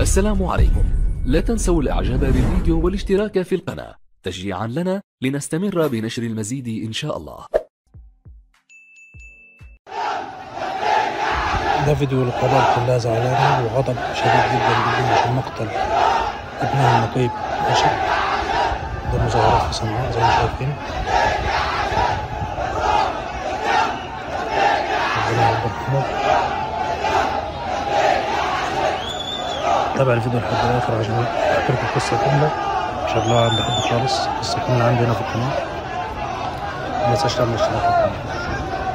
السلام عليكم لا تنسوا الاعجاب بالفيديو والاشتراك في القناة تشجيعا لنا لنستمر بنشر المزيد ان شاء الله ده فيديو القضاء كلها زعلانة وغضب شديد جدا جدا عشان مقتل ابنها النقيب راشد ده مظاهرات في صنعاء زي ما شايفين ربنا يرحمه تابع الفيديو لحد الاخر عشان احكي لكم القصة كاملة مش هتلاقوها عند حد خالص القصة كاملة عندي هنا في القناة ما تنساش تعمل اشتراك في القناة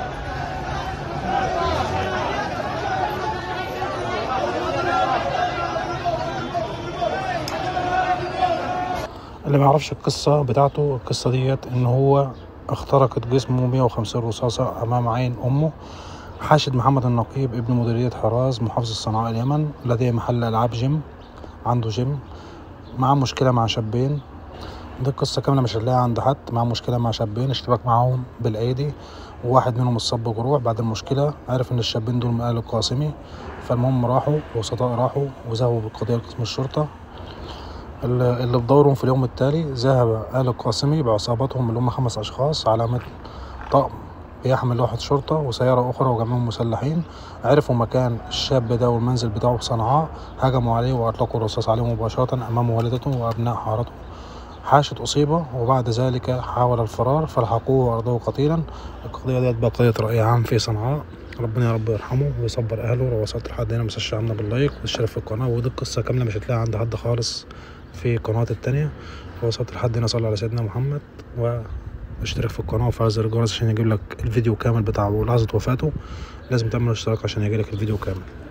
اللي ما يعرفش القصة بتاعته القصة ديت ان هو اخترقت جسمه 150 رصاصة امام عين امه حاشد محمد النقيب ابن مديرية حراز محافظة صنعاء اليمن لديه محل العاب جيم عنده جيم معاه مشكلة مع شابين دي القصة كاملة مش هتلاقيها عند حد معاه مشكلة مع شابين اشتبك معاهم بالأيدي وواحد منهم اتصاب بجروح بعد المشكلة عرف إن الشابين دول من أهل القاسمي فالمهم راحوا وسطاء راحوا وذهبوا بالقضية لقسم الشرطة اللي اللي بدورهم في اليوم التالي ذهب آل القاسمي بعصابتهم اللي هم خمس أشخاص على متن طقم بيحمل لوحة شرطة وسيارة أخرى وجميعهم مسلحين عرفوا مكان الشاب ده والمنزل بتاعه في صنعاء هجموا عليه وأطلقوا الرصاص عليه مباشرة أمام والدته وأبناء حارته حاشد أصيب وبعد ذلك حاول الفرار فلحقوه وأرضوه قتيلا القضية ديت بقى قضية رأي عام في صنعاء ربنا يا رب يرحمه ويصبر أهله لو وصلت لحد هنا متنساش عنا باللايك والاشتراك في القناة ودي القصة كاملة مش هتلاقيها عند حد خالص في قناة التانية وصلت لحد هنا صلى على سيدنا محمد واشترك في القناة وفعل زر الجرس عشان يجيب لك الفيديو كامل بتاع لحظة وفاته لازم تعمل اشتراك عشان يجيلك الفيديو كامل